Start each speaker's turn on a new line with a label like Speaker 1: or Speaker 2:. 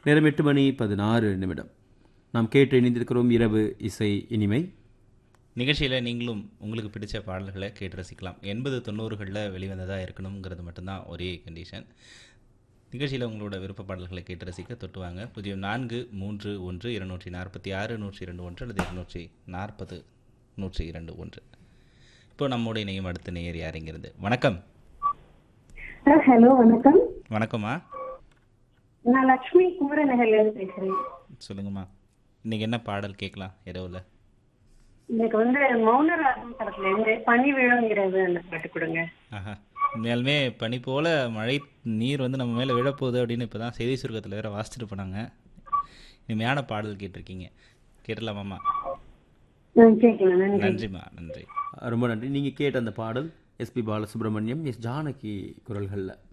Speaker 1: நேரம் எட்டு மணி பதினாறு நிமிடம் நாம் கேட்டு இணைந்திருக்கிறோம் இரவு இசை இனிமை
Speaker 2: நிகழ்ச்சியில் நீங்களும் உங்களுக்கு பிடிச்ச பாடல்களை கேட்டு ரசிக்கலாம் எண்பது தொண்ணூறுகளில் வெளிவந்ததாக இருக்கணுங்கிறது மட்டும்தான் ஒரே கண்டிஷன் நிகழ்ச்சியில் உங்களோட விருப்ப பாடல்களை கேட்டு ரசிக்க தொட்டுவாங்க பூஜ்ஜியம் நான்கு மூன்று ஒன்று இருநூற்றி நாற்பத்தி ஆறு நூற்றி இரண்டு ஒன்று அல்லது இருநூற்றி நாற்பது நூற்றி இரண்டு ஒன்று இப்போ நம்முடைய இணையம் அடுத்த நேயர் யாருங்கிறது வணக்கம்
Speaker 3: ஹலோ வணக்கம்
Speaker 2: வணக்கம்மா
Speaker 3: நான் லக்ஷ்மி குமரநகர்ல இருந்து பேசுறேன்
Speaker 2: சொல்லுங்கம்மா இன்னைக்கு என்ன பாடல் கேட்கலாம் இரவில்
Speaker 3: எனக்கு வந்து மௌனராகம் படத்துல இருந்து பனி விழுங்கிறது அந்த பாட்டு கொடுங்க
Speaker 2: ஆஹா உண்மையாலுமே பனி போல மழை நீர் வந்து நம்ம மேலே விழப்போகுது அப்படின்னு இப்போ தான் செய்தி சுருக்கத்தில் வேற வாசிச்சுட்டு போனாங்க இனிமையான பாடல் கேட்டிருக்கீங்க கேட்டலாமாம்மா
Speaker 3: நான் கேட்கலாம் நன்றி
Speaker 2: நன்றிம்மா நன்றி
Speaker 1: ரொம்ப நன்றி நீங்கள் கேட்ட அந்த பாடல் எஸ்பி பாலசுப்ரமணியம் எஸ் ஜானகி குரல்களில்